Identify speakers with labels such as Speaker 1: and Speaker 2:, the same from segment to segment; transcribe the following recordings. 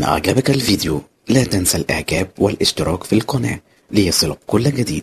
Speaker 1: أعجبك الفيديو لا تنسى الإعجاب والاشتراك في القناة ليصلك كل جديد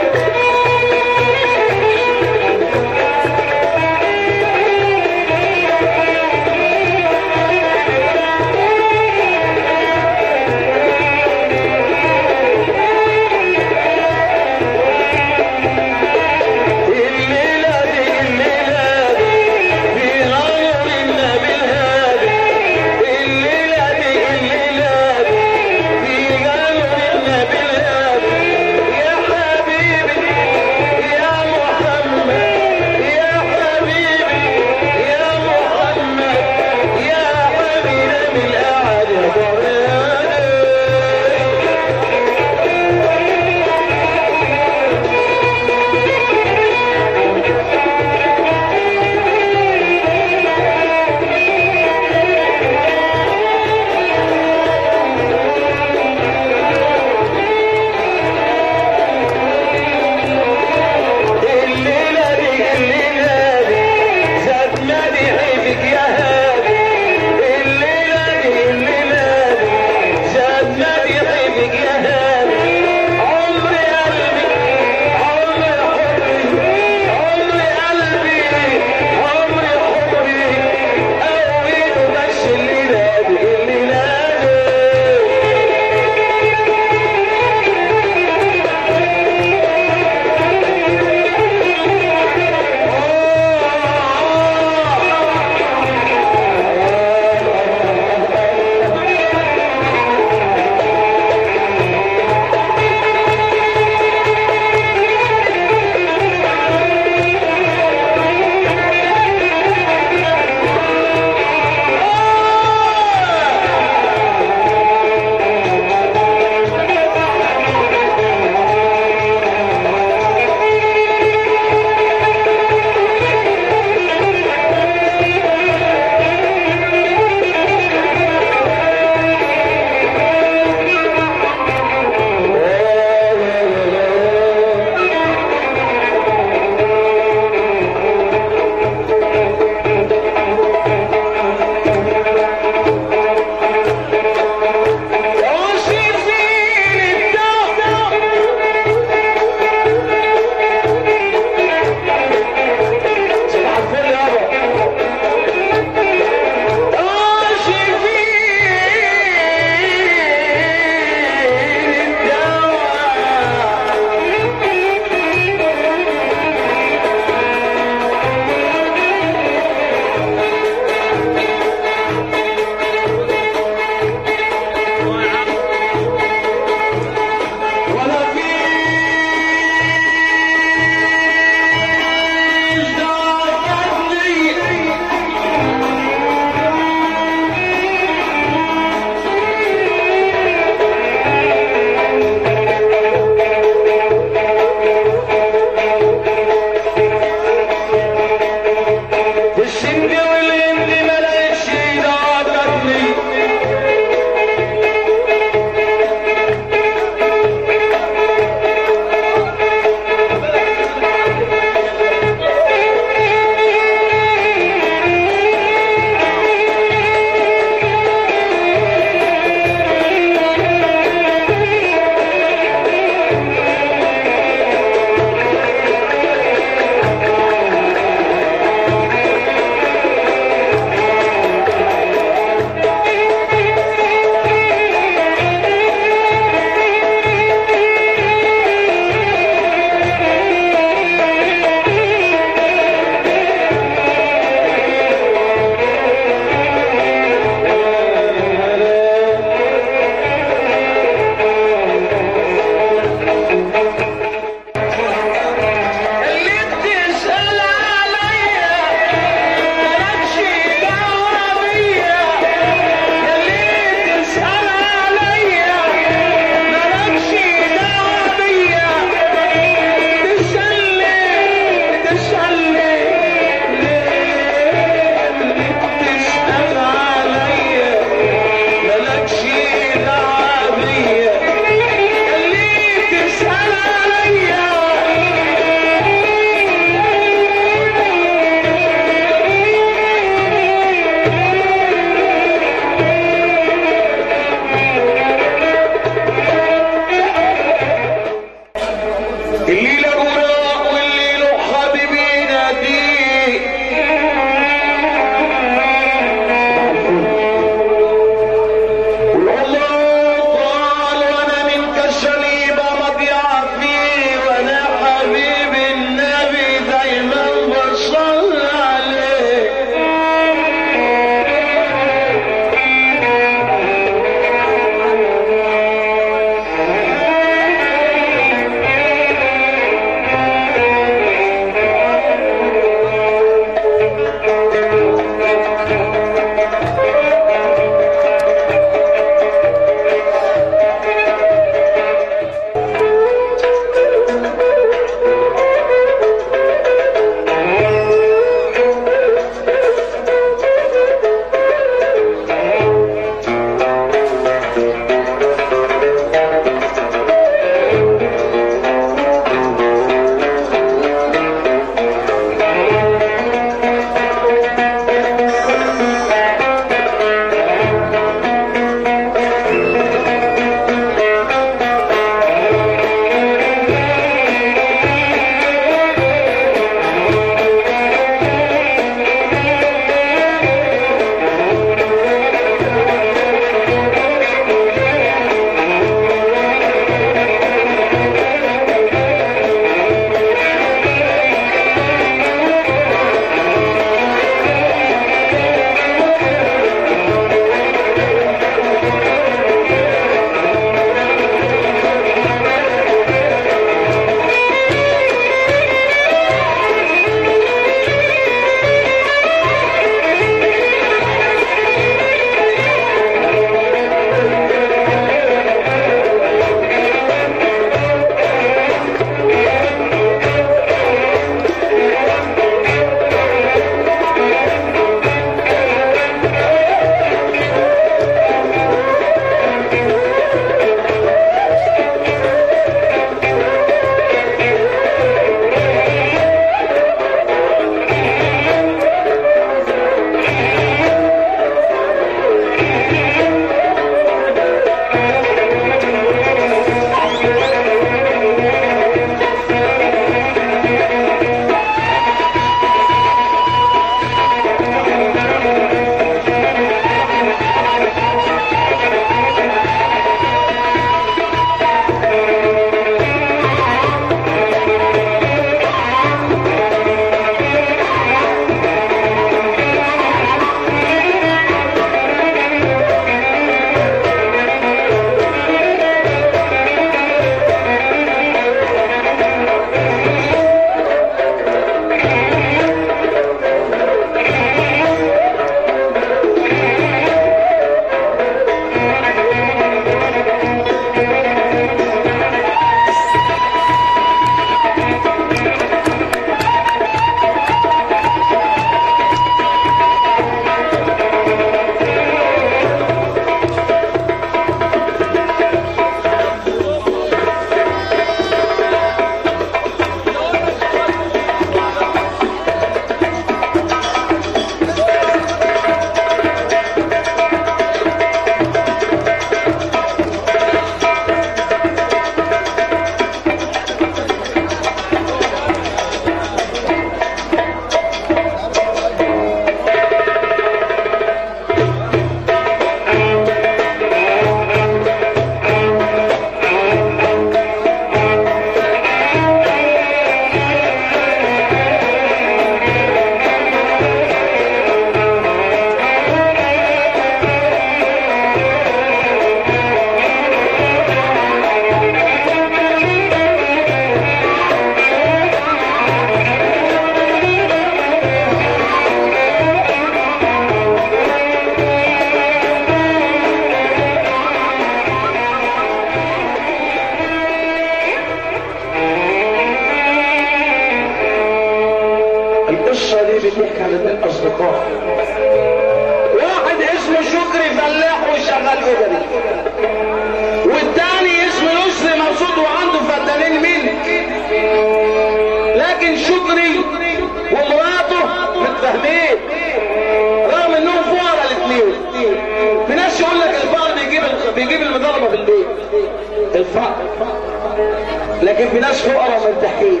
Speaker 2: القصة دي بتحكي عن اتنين أصدقاء واحد اسمه شكري فلاح وشغال أجري والتاني اسمه يسري مقصود وعنده فدانين ملك لكن شكري ومراته متفاهمين رغم انهم فقراء الاثنين في ناس يقول لك الفقر بيجيب بيجيب المضاربه في البيت الفقر لكن في ناس فقراء مرتاحين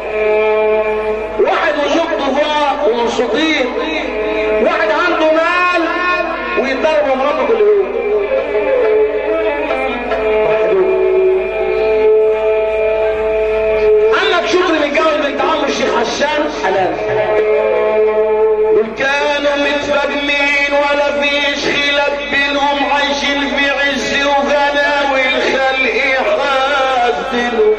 Speaker 2: واحد وزوجته فقراء ومبسوطين واحد عنده مال ويتضرب مراته كل يوم عمك شكري متجوز بنت عم الشيخ حسان حلال دول كانوا متفاهمين ولا فيش خلاف بينهم عايشين في عز وغنى والخلق حاسدين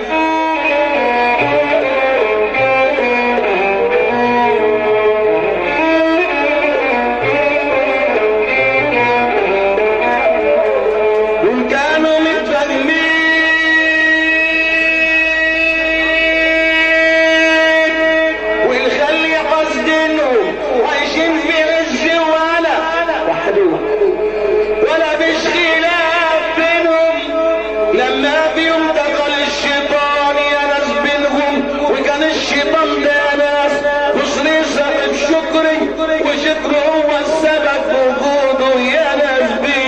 Speaker 2: دول كانوا متفاهمين والخلي قصدينهم عايشين في عز ولا وحدهم ولا فيش خلاف بينهم لما في يوم دخل الشيطان يا ناس بينهم وكان الشيطان ده ناس مصري صاحب شكري وشكره هو السبب في وجوده يا ناس بينهم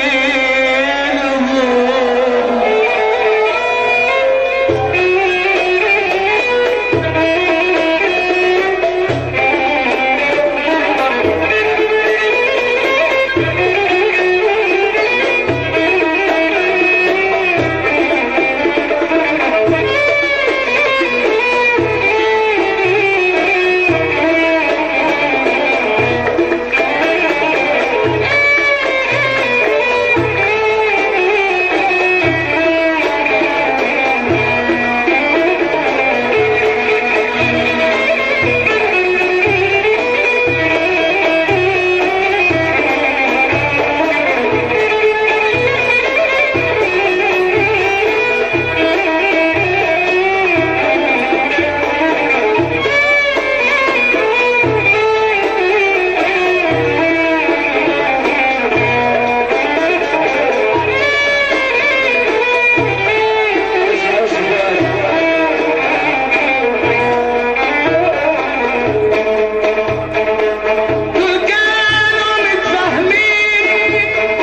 Speaker 2: دول كانوا متفاهمين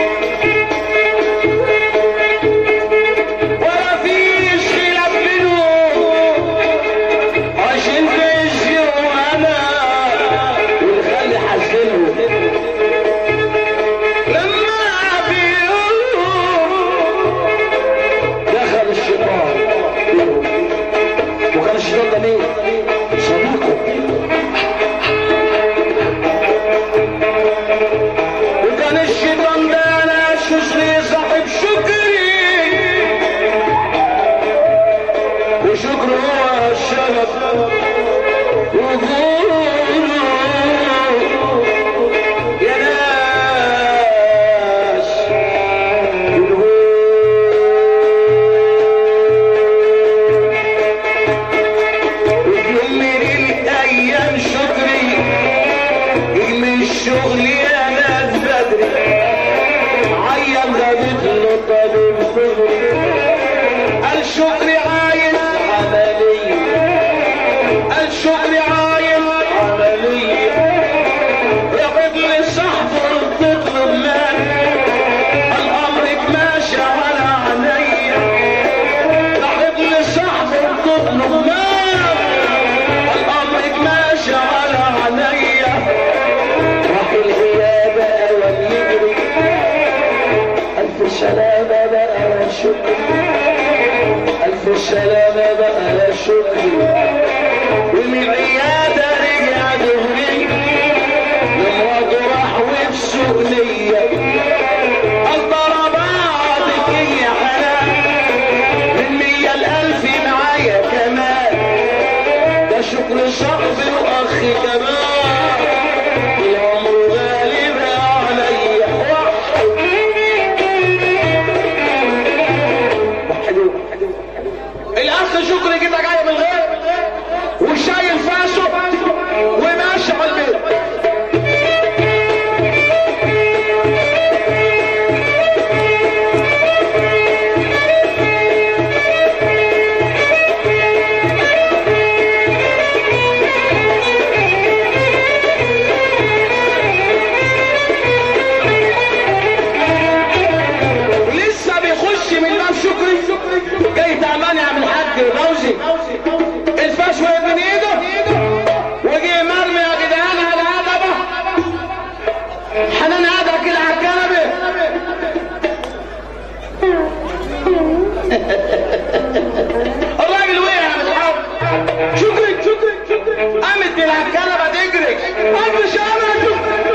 Speaker 2: ولا فيش خلاف بينهم عشان في وانا والخلي حاسينهم لما في يوم دخل الشيطان وكان الشيطان ده مين؟ صديقه وكان الشيطان ده انا شسري صاحب شكري وشكره هو الشرف وجوده يا ناس وفي يوم من الايام شكري من الشغل يا ناس بدري عين غابت له طبيب صغري قال شكري عايز عملية قال شكري عايز عملية ياخد لي صاحبه تطلب مال قال امرك ماشي على عينيا ياخد لي صاحبه تطلب مال قال امرك ماشي على عينيا راح الغيابة أول يجري ألف سلامة بقى يا شكري ألف سلامة بقى يا شكري ومن عيادة رجع دهري لمراته راح وبسوق ليا الضرباتك يا حنان من مية الألف معايا كمان ده شكر صاحبي وأخي كمان العمر غالب عليا وحدو الأخ شكري كده جاي من غير ألف شهادة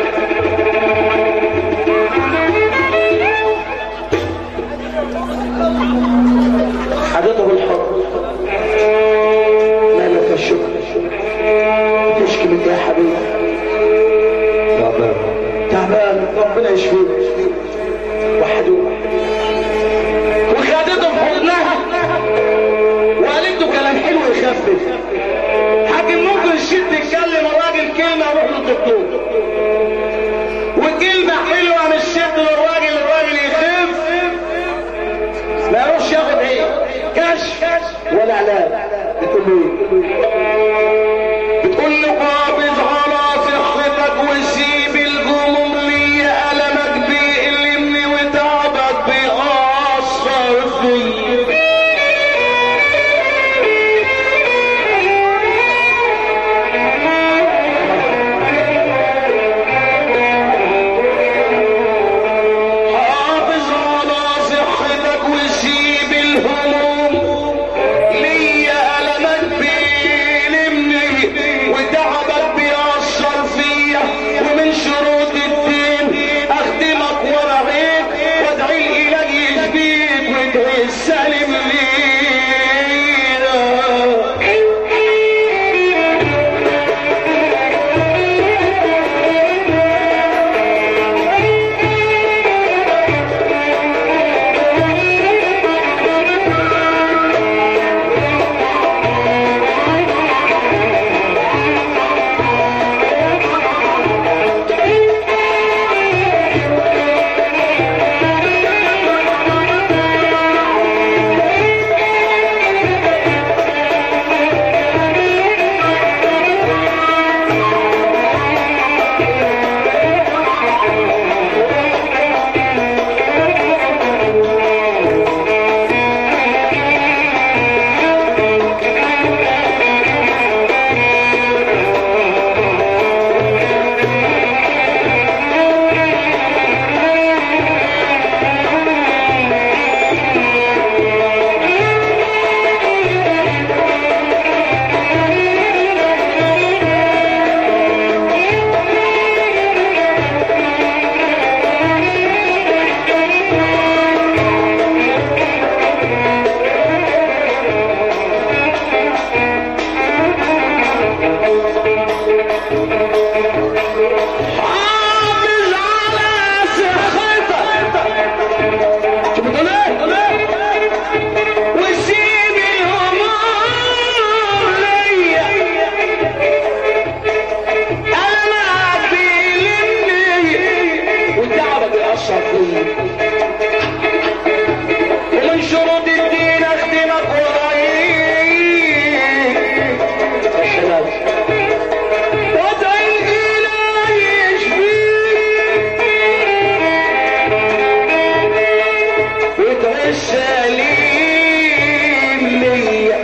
Speaker 2: حدثه بالحب لا لك الشكر مشكلة يا حبيبي تعبان ربنا يشفيك وحده وخدته في حضنها وقالت له كلام حلو يخفف حاكم ممكن الشيخ يتكلم الراجل كلمه يروح للدكتور وكلمه حلوه من الشيخ للراجل الراجل يخف ما يروحش ياخد ايه كشف ولا علاج بتقول له ايه بتقول له قابض على صحتك وسيب الهموم ليا ألمك بيألمني وتعبك بيأثر فيا حافظ على صحتك وسيب الهموم ليا ألمك بيلمني وتعبك بيأثر فيا ومن شروط الدين أخدمك وأرعيك وأدعي الإله يشفيك وادعي السالم لينا حافظ على صحتك شو بتقول ايه؟ وسيب الهموم ليا ألمك بيلمني وتعبك يأثر فيا ومن شروط الدين أخدمك ورايك الشباب وادعي الإله يشفيك وادعي السليم ليا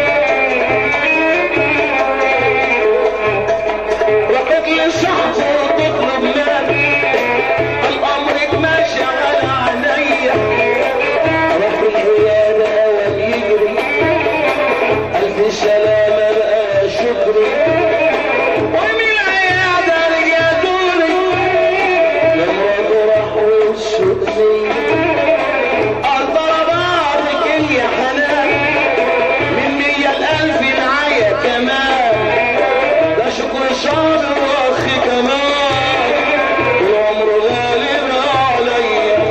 Speaker 2: رقد لصاحبه وتطلب مال الأمر ما شغل عليا روح العيادة وليجري ألف سلامة بقى شكري ومن عيادة رجعتوني لما راح وسقني الضربات كل يا حنان من مية الألف معايا كمان ده شكر صابر وأخي كمان والعمر غالب عليا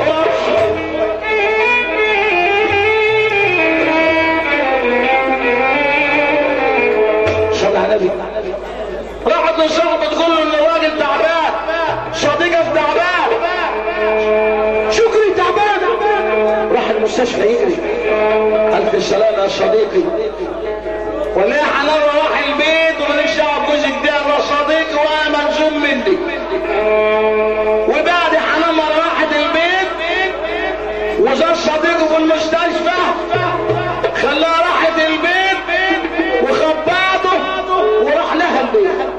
Speaker 2: صلى على النبي راحت لصاحبه تقول له ان الراجل تعبان صديقك تعبان شكري تعبان راح المستشفى يجري الف سلامه يا صديقي ولا حنان راح البيت وماليش دعوه بجوزك ده انا صديقي وانا ملزوم مني وبعد حنان ما راحت البيت وزار صديقه في المستشفى خلاها راحت البيت وخباته وراح لها البيت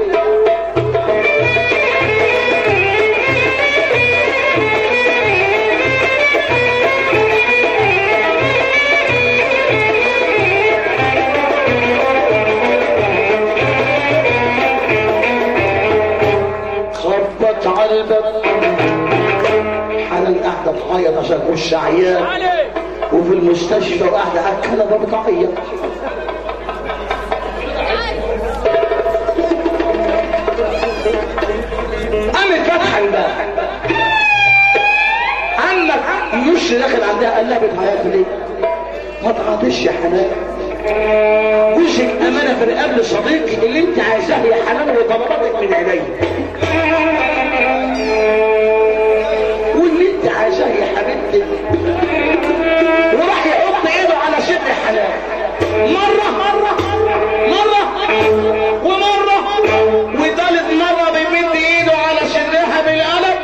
Speaker 2: قلبك حنان قاعدة تعيط عشان مش عيان وفي المستشفى وقاعدة على الكنبة بتعيط قامت فاتحة الباب عمك مش داخل عندها قال لها بتعيط ليه؟ ما تعيطش يا حنان وشك امانه في رقاب صديقي اللي انت عايزاه يا حنان وطلباتك من عيني واللي انت عايزاه يا حبيبتي وراح يحط ايده على صدر حنان مره مره مره ومره وثالث مره بيمد ايده على صدرها بالقلم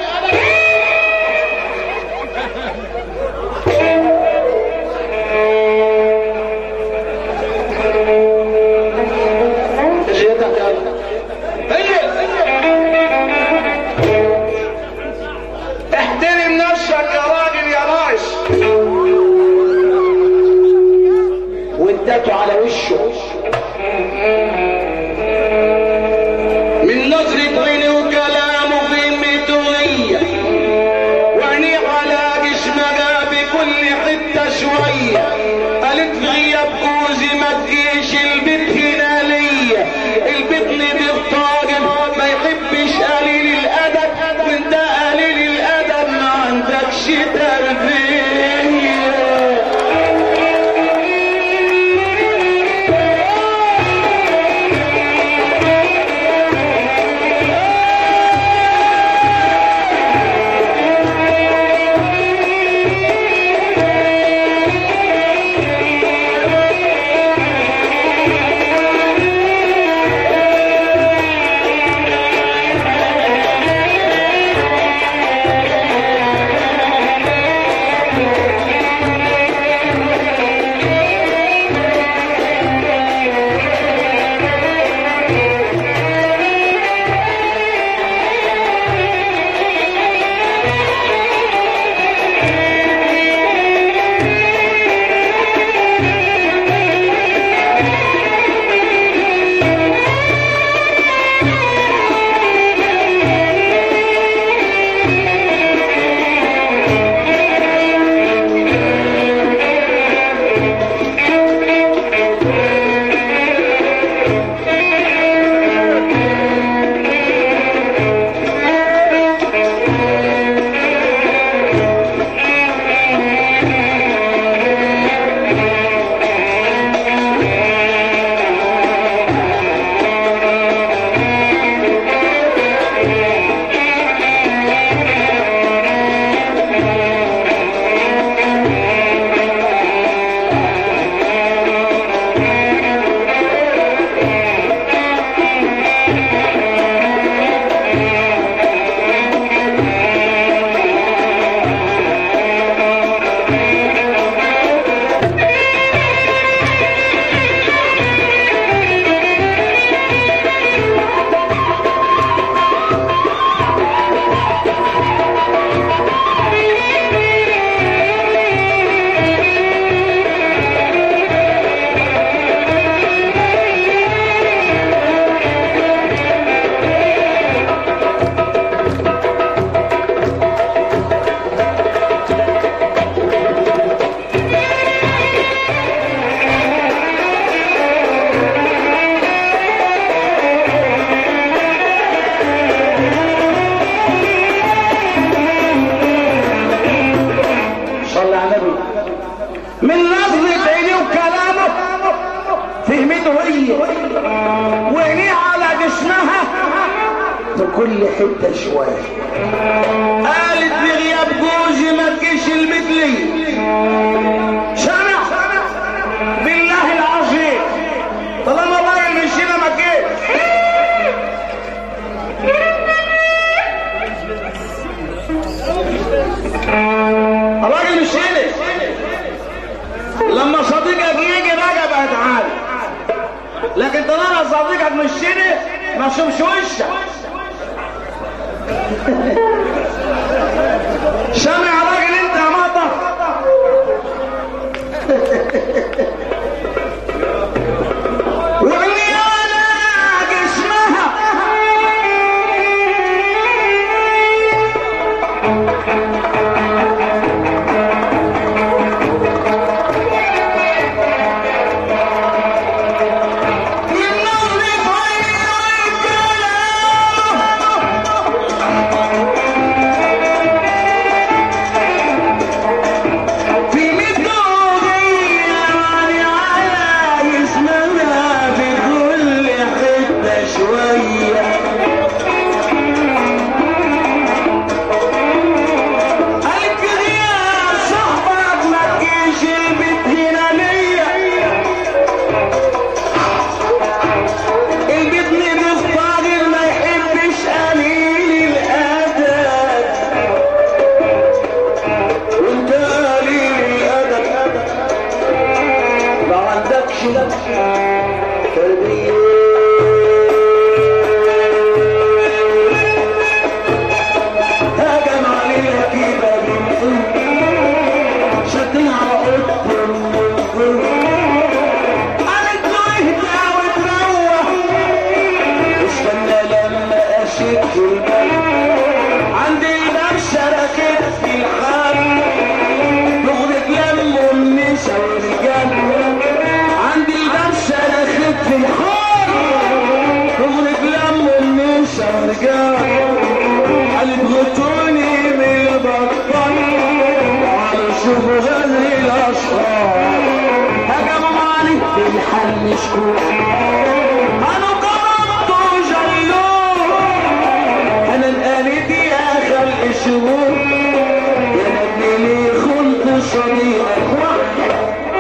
Speaker 2: زيادة هي احترم نفسك يا راجل يا رايس وادته على وشه من نظرة عيني وكلامه في ميتونية وعينيه على جسمها بكل حتة شوية قالت في غياب جوزي ما تجيش البيت هنا ليا البيت بيطاجن ما يحبش قليل الادب وانت قليل الادب ما عندكش تربيه صلى على النبي من نظرة عينيه وكلامه فهمته هي وعينيه على جسمها في كل حتة شوية قالت بغياب جوزي ما تجيش البيت لي سامع بالله العظيم طالما الراجل مش هنا ما تجيش الراجل مش هنا لما صديقك يجي بقى بقى تعالى لكن طالما صديقك مش هنا ما تشوفش وشك سامع راجل انت يا مطر وعيانا جسمها عند الباب شركت في الحال نغرق لم النسا والرجال عند الباب شركت في الحال نغرق لم النسا والرجال قالت غطوني من البطل وعلى شوف هذه الاشرار هجموا علي بالحل مشكور انا ضربت جلور انا الآلت يا خلق شهور يا نبني لي خلق صديقك واحد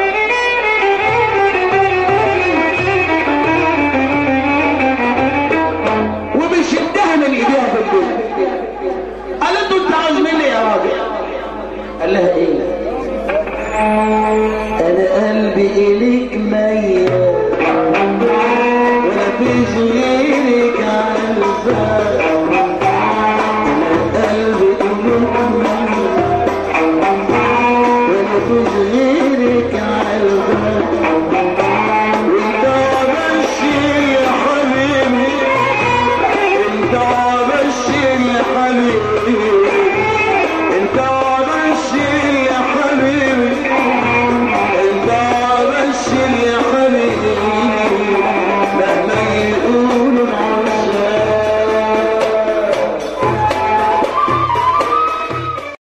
Speaker 2: وبيشدها من ايديها في البيت قالت له انت عاوز مني يا راجل قال لها ايه انا قلبي اليك ميت ولا فيش غيرك على الباب انا قلبي اليك ميت ولا فيش غيرك على الباب وانت بشير يا حبيبي انت بشير يا حبيبي